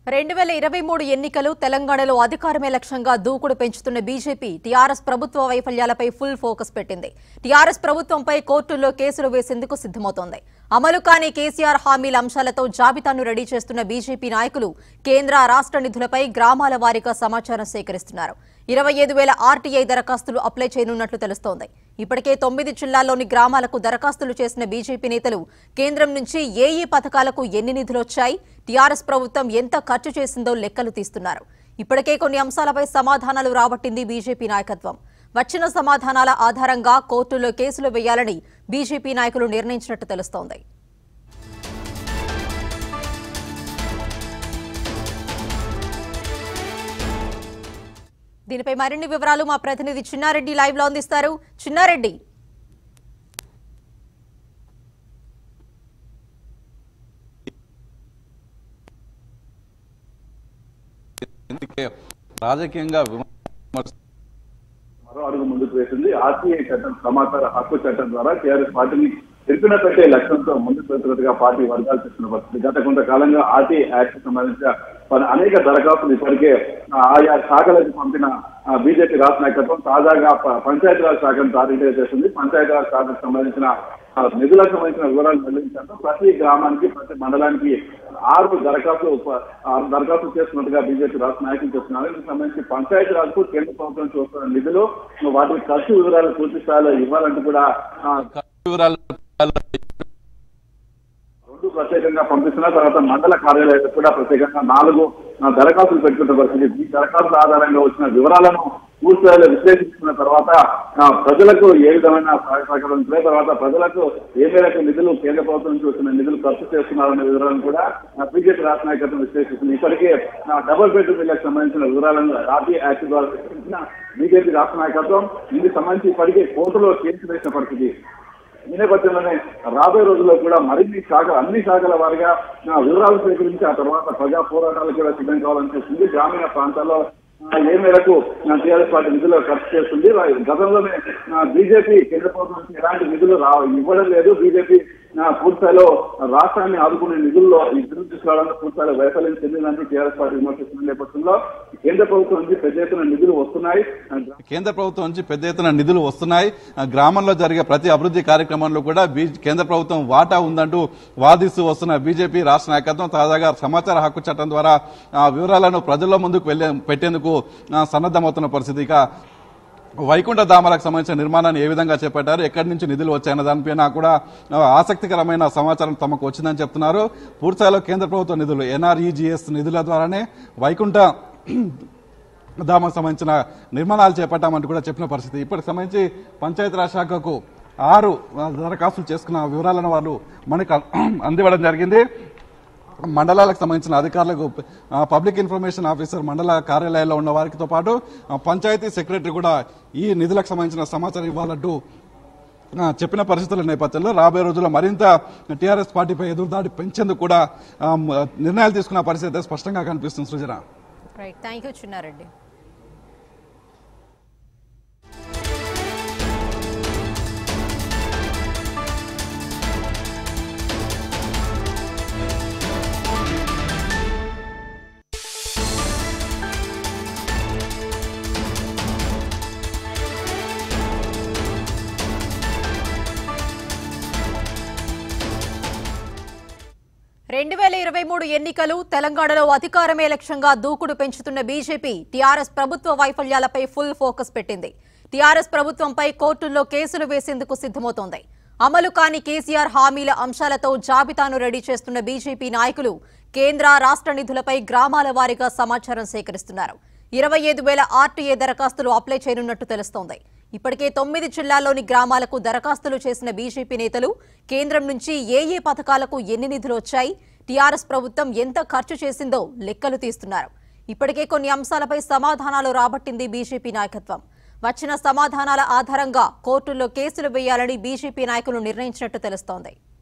రెండు వేల ఇరవై మూడు ఎన్నికలు తెలంగాణలో అధికారమే లక్ష్యంగా దూకుడు పెంచుతున్న బీజేపీ టీఆర్ఎస్ ప్రభుత్వ వైఫల్యాలపై ఫుల్ ఫోకస్ పెట్టింది టీఆర్ఎస్ ప్రభుత్వంపై కోర్టుల్లో కేసులు వేసేందుకు సిద్దమవుతోంది అమలు కాని కేసీఆర్ హామీల అంశాలతో జాబితాను రెడీ చేస్తున్న బీజేపీ నాయకులు కేంద్ర రాష్ట్ర నిధులపై గ్రామాల వారీగా సమాచారం సేకరిస్తున్నారు ఇరవై ఐదు వేల ఆర్టీఐ దరఖాస్తులు అప్లై చేయనున్నట్లు తెలుస్తోంది ఇప్పటికే తొమ్మిది జిల్లాల్లోని గ్రామాలకు దరఖాస్తులు చేసిన బీజేపీ నేతలు కేంద్రం నుంచి ఏ ఏ పథకాలకు ఎన్ని నిధులు వచ్చాయి టీఆర్ఎస్ ప్రభుత్వం ఎంత ఖర్చు చేసిందో లెక్కలు తీస్తున్నారు ఇప్పటికే కొన్ని అంశాలపై సమాధానాలు రాబట్టింది బీజేపీ నాయకత్వం వచ్చిన సమాధానాల ఆధారంగా కోర్టులో కేసులు వేయాలని బీజేపీ నాయకులు నిర్ణయించినట్టు తెలుస్తోంది దీనిపై మరిన్ని వివరాలు మా ప్రతినిధి చిన్నారెడ్డి లైవ్ లో అందిస్తారు చిన్నారెడ్డి ఎందుకే రాజకీయంగా విమర్శ మరో అడుగు ముందుకు వేసింది ఆర్టీఐ చట్టం సమాచార హక్కు చట్టం ద్వారా టీఆర్ఎస్ పార్టీని ఎత్తున పెట్టే లక్ష్యంతో ముందుకు వెళ్తున్నట్టుగా పార్టీ వర్గాలు చేస్తున్న పరిస్థితి గత కొంతకాలంగా ఆర్టీఐ యాక్ట్ సంబంధించిన పలు అనేక దరఖాస్తులు ఇప్పటికే ఆ, ఆయా శాఖలకు పంపిన బీజేపీ రాష్ట్ర నాయకత్వం తాజాగా ప- పంచాయతీరాజ్ శాఖను టార్గెట్ చేస్తుంది పంచాయతీరాజ్ శాఖకు సంబంధించిన ఆ, నిధులకు సంబంధించిన వివరాలు వెల్లడించారు ప్రతి గ్రామానికి ప్రతి మండలానికి ఆరు దరఖాస్తులు ఉప- ఆరు దరఖాస్తులు చేస్తున్నట్టుగా బీజేపీ రాష్ట్ర నాయకులు చేస్తున్నారు ఇందుకు సంబంధించి పంచాయతీరాజ్కు కేంద్ర ప్రభుత్వం చూస్తున్న నిధులు వాటి ఖర్చు వివరాలు పూర్తి స్థాయిలో ఇవ్వాలంటూ కూడా ఆ, వివరాలు రెండు ప్రత్యేకంగా పంపిస్తున్న తర్వాత మండల కార్యాలయాలకు కూడా ప్రత్యేకంగా నాలుగు ఆ, దరఖాస్తులు పెట్టుకున్న పరిస్థితి ఈ దరఖాస్తుల ఆధారంగా వచ్చిన వివరాలను పూర్తిస్థాయిలో విశ్లేషించుకున్న తర్వాత ఆ, ప్రజలకు ఏ విధమైన సహాయ సహకారం ఉంటాయి తర్వాత ప్రజలకు ఏ మేరకు నిధులు కేంద్ర ప్రభుత్వం నుంచి వచ్చిన నిధులు ఖర్చు చేస్తున్నారనే వివరాలను కూడా బీజేపీ రాష్ట్ర నాయకత్వం విశ్లేషిస్తుంది ఇప్పటికే ఆ, డబుల్ బెడ్రూమ్ ఇళ్లకు సంబంధించిన వివరాలను రాజీ యాక్ట్ ద్వారా విశ్లేషించిన బీజేపీ రాష్ట్ర నాయకత్వం ఇందుకు సంబంధించి ఇప్పటికే కోర్టులో కేసు వేసిన పరిస్థితి ఈ నేపథ్యంలోనే రాబోయే రోజుల్లో కూడా మరిన్ని శాఖ అన్ని శాఖల వారిగా ఆ, వివరాలు సేకరించి ఆ తర్వాత ప్రజా పోరాటాలు కూడా సిద్ధం కావాలని చూస్తుంది గ్రామీణ ప్రాంతాల్లో ఆ, ఏ మేరకు టీఆర్ఎస్ పార్టీ నిధులు ఖర్చు చేస్తుంది వా- గతంలోనే బీజేపీ కేంద్ర ప్రభుత్వం నుంచి ఎలాంటి నిధులు రా ఇవ్వడం లేదు బీజేపీ పూర్తిస్థాయిలో రాష్ట్రాన్ని ఆదుకునే నిధుల్లో ఈ నిధులు తీసుకురావడానికి పూర్తిస్థాయిలో వైఫల్యం చెందిందంటూ టీఆర్ఎస్ పార్టీ విమర్శిస్తున్న నేపథ్యంలో కేంద్ర ప్రభుత్వం నుంచి పెద్ద ఎత్తున నిధులు వస్తున్నాయి ఆ, కేంద్ర ప్రభుత్వం నుంచి పెద్ద ఎత్తున నిధులు వస్తున్నాయి ఆ, గ్రామంలో జరిగే ప్రతి అభివృద్ధి కార్యక్రమంలో కూడా బీ కేంద్ర ప్రభుత్వం వాటా ఉందంటూ వాదిస్తూ వస్తున్న బీజేపీ రాష్ట్ర నాయకత్వం తాజాగా సమాచార హక్కు చట్టం ద్వారా ఆ, వివరాలను ప్రజల ముందుకు వెళ్ళే పెట్టేందుకు ఆ, సన్నద్ధమవుతున్న పరిస్థితి ఇక వైకుంఠ ధామాలకు సంబంధించిన నిర్మాణాన్ని ఏ విధంగా చేపట్టారు ఎక్కడి నుంచి నిధులు వచ్చాయన్న దానిపైన కూడా ఆ, ఆసక్తికరమైన సమాచారం తమకు వచ్చిందని చెప్తున్నారు పూర్తిస్థాయిలో కేంద్ర ప్రభుత్వ నిధులు ఎన్ఆర్ఈజీఎస్ నిధుల ద్వారానే వైకుంఠ ధామకు సంబంధించిన నిర్మాణాలు చేపట్టామంటూ కూడా చెప్పిన పరిస్థితి ఇప్పటికి సంబంధించి పంచాయతీరాజ్ శాఖకు ఆరు ఆ, దరఖాస్తులు చేసుకున్న వివరాలను వాళ్ళు మనకు అందివ్వడం జరిగింది మండలాలకు సంబంధించిన అధికారులకు ఆ, పబ్లిక్ ఇన్ఫర్మేషన్ ఆఫీసర్ మండల కార్యాలయాల్లో ఉన్న వారితో పాటు ఆ, పంచాయతీ సెక్రటరీ కూడా ఈ నిధులకు సంబంధించిన సమాచారం ఇవ్వాలంటూ ఆ, చెప్పిన పరిస్థితుల నేపథ్యంలో రాబోయే రోజుల్లో మరింత టీఆర్ఎస్ పార్టీపై ఎదురుదాడి పెంచేందుకు కూడా ఆ, మ- నిర్ణయాలు తీసుకున్న పరిస్థితి అయితే స్పష్టంగా కనిపిస్తుంది Srujana right thank you Chinnareddy రెండు వేల ఇరవై మూడు ఎన్నికలు తెలంగాణలో అధికారమే లక్ష్యంగా దూకుడు పెంచుతున్న బీజేపీ టీఆర్ఎస్ ప్రభుత్వ వైఫల్యాలపై ఫుల్ ఫోకస్ పెట్టింది టీఆర్ఎస్ ప్రభుత్వంపై కోర్టుల్లో కేసులు వేసేందుకు సిద్దమవుతోంది అమలు కాని కేసీఆర్ హామీల అంశాలతో జాబితాను రెడీ చేస్తున్న బీజేపీ నాయకులు కేంద్ర రాష్ట్ర నిధులపై గ్రామాల వారీగా సమాచారం సేకరిస్తున్నారు ఇరవై ఐదు వేల ఆర్టీఏ దరఖాస్తులు అప్లై చేయనున్నట్టు తెలుస్తోంది ఇప్పటికే తొమ్మిది జిల్లాల్లోని గ్రామాలకు దరఖాస్తులు చేసిన బీజేపీ నేతలు కేంద్రం నుంచి ఏ ఏ పథకాలకు ఎన్ని నిధులు వచ్చాయి టీఆర్ఎస్ ప్రభుత్వం ఎంత ఖర్చు చేసిందో లెక్కలు తీస్తున్నారు ఇప్పటికే కొన్ని అంశాలపై సమాధానాలు రాబట్టింది బీజేపీ నాయకత్వం వచ్చిన సమాధానాల ఆధారంగా కోర్టుల్లో కేసులు వేయాలని బీజేపీ నాయకులు నిర్ణయించినట్టు తెలుస్తోంది